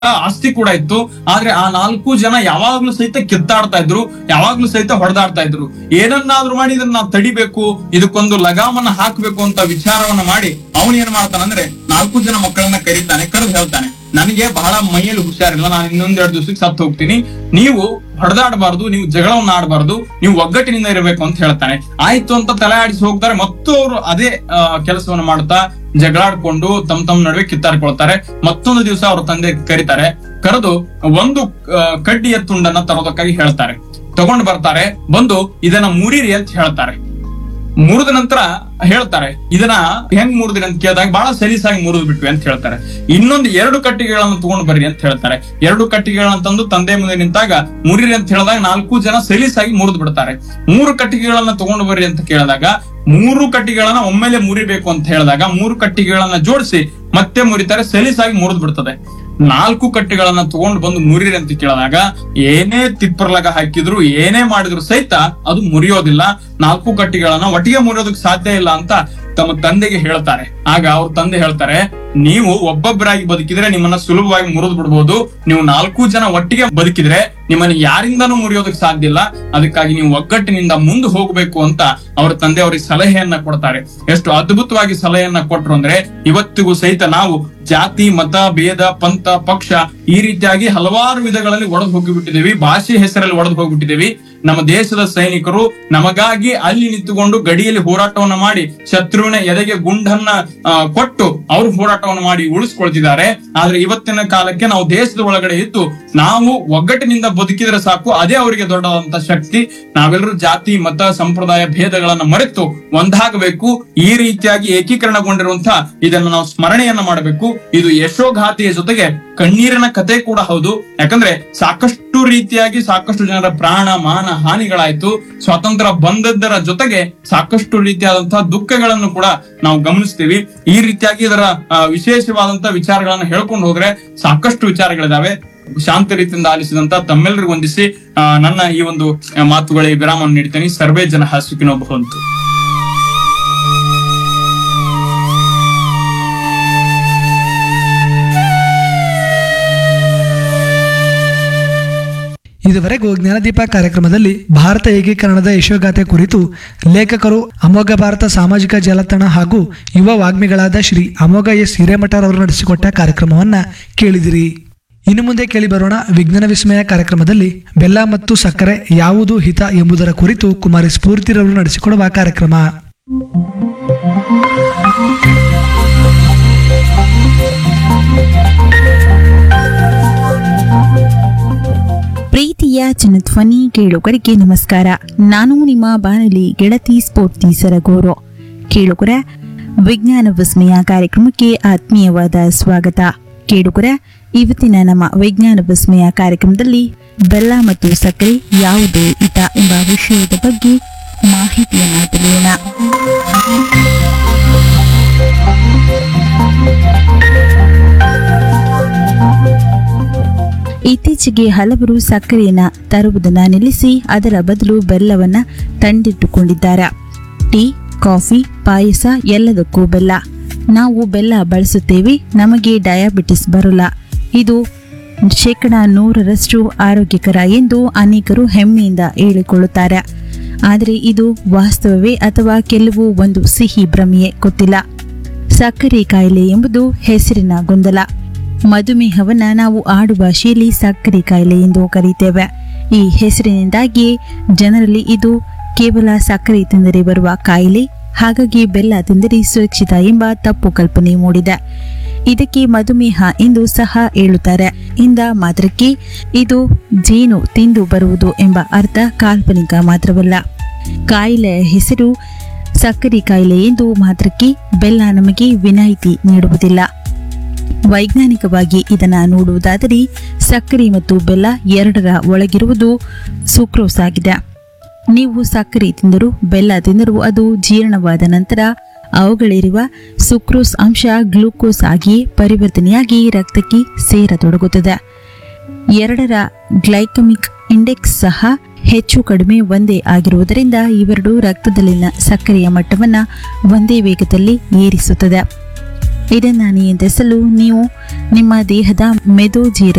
ಆಸ್ತಿ ಕೂಡ ಇತ್ತು ಆದ್ರೆ ಆ ನಾಲ್ಕು ಜನ ಯಾವಾಗ್ಲೂ ಸಹಿತ ಕಿತ್ತಾಡ್ತಾ ಇದ್ರು ಯಾವಾಗ್ಲೂ ಸಹಿತ ಹೊಡೆದಾಡ್ತಾ ಇದ್ರು ಏನನ್ನಾದ್ರೂ ಮಾಡಿ ಇದನ್ನ ನಾವು ತಡಿಬೇಕು ಇದಕ್ಕೊಂದು ಲಗಾಮನ್ನ ಹಾಕ್ಬೇಕು ಅಂತ ವಿಚಾರವನ್ನ ಮಾಡಿ ಅವನು ಏನ್ ಮಾಡ್ತಾನಂದ್ರೆ ನಾಲ್ಕು ಜನ ಮಕ್ಕಳನ್ನ ಕರೀತಾನೆ ಕರೆದು ಹೇಳ್ತಾನೆ ನನಗೆ ಬಹಳ ಮೈಯಲ್ಲಿ ಹುಷಾರಿಲ್ಲ ನಾನು ಇನ್ನೊಂದೆರಡು ದಿವಸಕ್ಕೆ ಸತ್ತು ಹೋಗ್ತೀನಿ ನೀವು ಹೊಡೆದಾಡಬಾರ್ದು ನೀವು ಜಗಳವನ್ನ ಆಡಬಾರ್ದು ನೀವು ಒಗ್ಗಟ್ಟಿನಿಂದ ಇರಬೇಕು ಅಂತ ಹೇಳ್ತಾನೆ ಆಯ್ತು ಅಂತ ತಲೆ ಆಡಿಸಿ ಹೋಗ್ತಾರೆ ಮತ್ತು ಅವರು ಅದೇ ಆ, ಕೆಲಸವನ್ನ ಮಾಡ್ತಾ ಜಗಳಾಡ್ಕೊಂಡು ತಮ್ಮ ತಮ್ಮ ನಡುವೆ ಕಿತ್ತಾಡ್ಕೊಳ್ತಾರೆ ಮತ್ತೊಂದು ದಿವಸ ಅವ್ರ ತಂದೆ ಕರೀತಾರೆ ಕರೆದು ಒಂದು ಆ, ಕಡ್ಡಿಯ ತುಂಡನ್ನ ತರೋದಕ್ಕಾಗಿ ಹೇಳ್ತಾರೆ ತಗೊಂಡು ಬರ್ತಾರೆ ಬಂದು ಇದನ್ನ ಮುರಿರಿ ಅಂತ ಹೇಳ್ತಾರೆ ಮುರಿದ ನಂತರ ಹೇಳ್ತಾರೆ ಇದನ್ನ ಹೆಂಗ್ ಮುರಿದ್ರಿ ಅಂತ ಕೇಳಿದಾಗ ಬಹಳ ಸಲೀಸಾಗಿ ಮುರಿದು ಬಿಟ್ವಿ ಅಂತ ಹೇಳ್ತಾರೆ ಇನ್ನೊಂದು ಎರಡು ಕಟ್ಟಿಗೆಗಳನ್ನು ತಗೊಂಡು ಬರ್ರಿ ಅಂತ ಹೇಳ್ತಾರೆ ಎರಡು ಕಟ್ಟಿಗೆಗಳನ್ನ ತಂದು ತಂದೆ ಮುಂದೆ ನಿಂತಾಗ ಮುರಿರಿ ಅಂತ ಹೇಳಿದಾಗ ನಾಲ್ಕು ಜನ ಸಲೀಸಾಗಿ ಮುರಿದು ಬಿಡ್ತಾರೆ ಮೂರು ಕಟ್ಟಿಗೆಗಳನ್ನ ತಗೊಂಡು ಬರ್ರಿ ಅಂತ ಕೇಳಿದಾಗ ಮೂರು ಕಟ್ಟಿಗೆಗಳನ್ನ ಒಮ್ಮೆಲೆ ಮುರಿಬೇಕು ಅಂತ ಹೇಳಿದಾಗ ಮೂರು ಕಟ್ಟಿಗೆಗಳನ್ನ ಜೋಡಿಸಿ ಮತ್ತೆ ಮುರಿತಾರೆ ಸಲೀಸಾಗಿ ಮುರಿದು ಬಿಡ್ತದೆ ನಾಲ್ಕು ಕಟ್ಟಿಗಳನ್ನ ತಗೊಂಡು ಬಂದು ಮುರಿರಿ ಅಂತ ಕೇಳಿದಾಗ ಏನೇ ತಿಪ್ಪರ್ಲಗ ಹಾಕಿದ್ರು ಏನೇ ಮಾಡಿದ್ರು ಸಹಿತ ಅದು ಮುರಿಯೋದಿಲ್ಲ ನಾಲ್ಕು ಕಟ್ಟಿಗಳನ್ನ ಒಟ್ಟಿಗೆ ಮುರಿಯೋದಕ್ಕೆ ಸಾಧ್ಯ ಇಲ್ಲ ಅಂತ ತಮ್ಮ ತಂದೆಗೆ ಹೇಳ್ತಾರೆ ಆಗ ಅವ್ರ ತಂದೆ ಹೇಳ್ತಾರೆ ನೀವು ಒಬ್ಬೊಬ್ಬರಾಗಿ ಬದುಕಿದ್ರೆ ನಿಮ್ಮನ್ನ ಸುಲಭವಾಗಿ ಮುರಿದು ಬಿಡ್ಬೋದು ನೀವು ನಾಲ್ಕು ಜನ ಒಟ್ಟಿಗೆ ಬದುಕಿದ್ರೆ ನಿಮ್ಮನ್ನ ಯಾರಿಂದನೂ ಮುರಿಯೋದಕ್ಕೆ ಸಾಧ್ಯ ಇಲ್ಲ ಅದಕ್ಕಾಗಿ ನೀವು ಒಗ್ಗಟ್ಟಿನಿಂದ ಮುಂದೆ ಹೋಗ್ಬೇಕು ಅಂತ ಅವ್ರ ತಂದೆ ಅವರಿಗೆ ಸಲಹೆಯನ್ನ ಕೊಡ್ತಾರೆ ಎಷ್ಟು ಅದ್ಭುತವಾಗಿ ಸಲಹೆಯನ್ನ ಕೊಟ್ರು ಅಂದ್ರೆ ಇವತ್ತಿಗೂ ಸಹಿತ ನಾವು ಜಾತಿ ಮತ ಭೇದ ಪಂಥ ಪಕ್ಷ ಈ ರೀತಿಯಾಗಿ ಹಲವಾರು ವಿಧಗಳಲ್ಲಿ ಒಡೆದು ಹೋಗಿಬಿಟ್ಟಿದ್ದೀವಿ ಭಾಷೆ ಹೆಸರಲ್ಲಿ ಒಡೆದು ಹೋಗ್ಬಿಟ್ಟಿದ್ದೀವಿ ನಮ್ಮ ದೇಶದ ಸೈನಿಕರು ನಮಗಾಗಿ ಅಲ್ಲಿ ನಿಂತುಕೊಂಡು ಗಡಿಯಲ್ಲಿ ಹೋರಾಟವನ್ನ ಮಾಡಿ ಶತ್ರುವಿನ ಎದೆಗೆ ಗುಂಡನ್ನ ಆ, ಕೊಟ್ಟು ಅವರು ಹೋರಾಟವನ್ನು ಮಾಡಿ ಉಳಿಸ್ಕೊಳ್ತಿದ್ದಾರೆ ಆದ್ರೆ ಇವತ್ತಿನ ಕಾಲಕ್ಕೆ ನಾವು ದೇಶದ ಒಳಗಡೆ ಇದ್ದು ನಾವು ಒಗ್ಗಟ್ಟಿನಿಂದ ಬದುಕಿದ್ರೆ ಸಾಕು ಅದೇ ಅವರಿಗೆ ದೊಡ್ಡದಂತ ಶಕ್ತಿ ನಾವೆಲ್ಲರೂ ಜಾತಿ ಮತ ಸಂಪ್ರದಾಯ ಭೇದಗಳನ್ನ ಮರೆತು ಒಂದಾಗಬೇಕು ಈ ರೀತಿಯಾಗಿ ಏಕೀಕರಣಗೊಂಡಿರುವಂತಹ ಇದನ್ನ ನಾವು ಸ್ಮರಣೆಯನ್ನ ಮಾಡಬೇಕು ಇದು ಯಶೋಘಾತಿಯ ಜೊತೆಗೆ ಕಣ್ಣೀರಿನ ಕತೆ ಕೂಡ ಹೌದು ಯಾಕಂದ್ರೆ ಸಾಕಷ್ಟು ರೀತಿಯಾಗಿ ಸಾಕಷ್ಟು ಜನರ ಪ್ರಾಣ ಮಾನ ಹಾನಿಗಳಾಯ್ತು ಸ್ವಾತಂತ್ರ್ಯ ಬಂದದ್ದರ ಜೊತೆಗೆ ಸಾಕಷ್ಟು ರೀತಿಯಾದಂತಹ ದುಃಖಗಳನ್ನು ಕೂಡ ನಾವು ಗಮನಿಸ್ತೀವಿ ಈ ರೀತಿಯಾಗಿ ಇದರ ಆ, ವಿಶೇಷವಾದಂತಹ ವಿಚಾರಗಳನ್ನ ಹೇಳ್ಕೊಂಡು ಹೋದ್ರೆ ಸಾಕಷ್ಟು ವಿಚಾರಗಳಿದಾವೆ ಶಾಂತ ರೀತಿಯಿಂದ ಆಲಿಸಿದಂತ ತಮ್ಮೆಲ್ಲರಿಗೂ ವಂದಿಸಿ ಆ, ನನ್ನ ಈ ಒಂದು ಆ, ಮಾತುಗಳಿಗೆ ವಿರಾಮವನ್ನು ನೀಡ್ತೇನೆ ಸರ್ವೇ ಜನ ಹಾಸುಕಿನೋ ಭವಂತು ಇದುವರೆಗೂ ಜ್ಞಾನದೀಪ ಕಾರ್ಯಕ್ರಮದಲ್ಲಿ ಭಾರತ ಏಕೀಕರಣದ ಯಶೋಗಾಥೆ ಕುರಿತು ಲೇಖಕರು ಅಮೋಘ ಭಾರತ ಸಾಮಾಜಿಕ ಜಾಲತಾಣ ಹಾಗೂ ಯುವ ವಾಗ್ಮಿಗಳಾದ ಶ್ರೀ ಅಮೋಘ ಎಸ್ ಹಿರೇಮಠರ್ ಅವರು ನಡೆಸಿಕೊಟ್ಟ ಕಾರ್ಯಕ್ರಮವನ್ನ ಕೇಳಿದಿರಿ ಇನ್ನು ಮುಂದೆ ಕೇಳಿ ಬರೋಣ ವಿಜ್ಞಾನ ವಿಸ್ಮಯ ಕಾರ್ಯಕ್ರಮದಲ್ಲಿ ಬೆಲ್ಲ ಮತ್ತು ಸಕ್ಕರೆ ಯಾವುದು ಹಿತ ಎಂಬುದರ ಕುರಿತು ಕುಮಾರಿ ಸ್ಫೂರ್ತಿರವರು ನಡೆಸಿಕೊಡುವ ಕಾರ್ಯಕ್ರಮ ಪ್ರೀತಿಯ ಜನಧ್ವನಿ ಕೇಳುಗರಿಗೆ ನಮಸ್ಕಾರ ನಾನು ನಿಮ್ಮ ಬಾನಲಿ ಗೆಳತಿ ಸ್ಫೂರ್ತಿ ಸರಗೂರು ಕೇಳುಗರ ವಿಜ್ಞಾನ ವಿಸ್ಮಯ ಕಾರ್ಯಕ್ರಮಕ್ಕೆ ಆತ್ಮೀಯವಾದ ಸ್ವಾಗತ ಕೇಳುಗರ ಇವತ್ತಿನ ನಮ್ಮ ವಿಜ್ಞಾನ ವಿಸ್ಮಯ ಕಾರ್ಯಕ್ರಮದಲ್ಲಿ ಬೆಲ್ಲ ಮತ್ತು ಸಕ್ಕರೆ ಯಾವುದು ಹಿತ ಎಂಬ ವಿಷಯದ ಬಗ್ಗೆ ಮಾಹಿತಿಯನ್ನ ತಿಳಿಯೋಣ ಇತ್ತೀಚೆಗೆ ಹಲವರು ಸಕ್ಕರೆಯನ್ನ ತರುವುದನ್ನ ನಿಲ್ಲಿಸಿ ಅದರ ಬದಲು ಬೆಲ್ಲವನ್ನ ತಂದಿಟ್ಟುಕೊಂಡಿದ್ದಾರೆ ಟೀ ಕಾಫಿ ಪಾಯಸ ಎಲ್ಲದಕ್ಕೂ ಬೆಲ್ಲ ನಾವು ಬೆಲ್ಲ ಬಳಸುತ್ತೇವೆ ನಮಗೆ ಡಯಾಬಿಟಿಸ್ ಬರಲ್ಲ ಇದು ಶೇಕಡ ನೂರರಷ್ಟು ಆರೋಗ್ಯಕರ ಎಂದು ಅನೇಕರು ಹೆಮ್ಮೆಯಿಂದ ಹೇಳಿಕೊಳ್ಳುತ್ತಾರೆ ಆದರೆ ಇದು ವಾಸ್ತವವೇ ಅಥವಾ ಕೆಲವು ಒಂದು ಸಿಹಿ ಭ್ರಮೆಯೇ ಗೊತ್ತಿಲ್ಲ ಸಕ್ಕರೆ ಕಾಯಿಲೆ ಎಂಬುದು ಹೆಸರಿನ ಗೊಂದಲ ಮಧುಮೇಹವನ್ನ ನಾವು ಆಡು ಭಾಷೆಯಲ್ಲಿ ಸಕ್ಕರೆ ಕಾಯಿಲೆ ಎಂದು ಕರೆಯುತ್ತೇವೆ ಈ ಹೆಸರಿನಿಂದಾಗಿ ಜನರಲ್ಲಿ ಇದು ಕೇವಲ ಸಕ್ಕರೆ ತಿಂದರೆ ಬರುವ ಕಾಯಿಲೆ ಹಾಗಾಗಿ ಬೆಲ್ಲ ತಿಂದರೆ ಸುರಕ್ಷಿತ ಎಂಬ ತಪ್ಪು ಕಲ್ಪನೆ ಮೂಡಿದೆ ಇದಕ್ಕೆ ಮಧುಮೇಹ ಎಂದು ಸಹ ಹೇಳುತ್ತಾರೆ ಇಂದ ಮಾತ್ರಕ್ಕೆ ಇದು ಜೇನು ತಿಂದು ಬರುವುದು ಎಂಬ ಅರ್ಥ ಕಾಲ್ಪನಿಕ ಮಾತ್ರವಲ್ಲ ಕಾಯಿಲೆಯ ಹೆಸರು ಸಕ್ಕರೆ ಕಾಯಿಲೆ ಎಂದು ಮಾತ್ರಕ್ಕೆ ಬೆಲ್ಲ ನಮಗೆ ವಿನಾಯಿತಿ ನೀಡುವುದಿಲ್ಲ ವೈಜ್ಞಾನಿಕವಾಗಿ ಇದನ್ನ ನೋಡುವುದಾದರೆ ಸಕ್ಕರೆ ಮತ್ತು ಬೆಲ್ಲ ಎರಡರ ಒಳಗಿರುವುದು ಸುಕ್ರೋಸ್ ಆಗಿದೆ ನೀವು ಸಕ್ಕರೆ ತಿಂದರೂ ಬೆಲ್ಲ ತಿಂದರೂ ಅದು ಜೀರ್ಣವಾದ ನಂತರ ಅವುಗಳಿರುವ ಸುಕ್ರೋಸ್ ಅಂಶ ಗ್ಲೂಕೋಸ್ ಆಗಿ ಪರಿವರ್ತನೆಯಾಗಿ ರಕ್ತಕ್ಕೆ ಸೇರತೊಡಗುತ್ತದೆ ಎರಡರ ಗ್ಲೈಕಮಿಕ್ ಇಂಡೆಕ್ಸ್ ಸಹ ಹೆಚ್ಚು ಕಡಿಮೆ ಒಂದೇ ಆಗಿರುವುದರಿಂದ ಇವೆರಡು ರಕ್ತದಲ್ಲಿನ ಸಕ್ಕರೆಯ ಮಟ್ಟವನ್ನು ಒಂದೇ ವೇಗದಲ್ಲಿ ಏರಿಸುತ್ತದೆ ಇದನ್ನು ನಿಯಂತ್ರಿಸಲು ನೀವು ನಿಮ್ಮ ದೇಹದ ಮೆದೋಜೀರಕ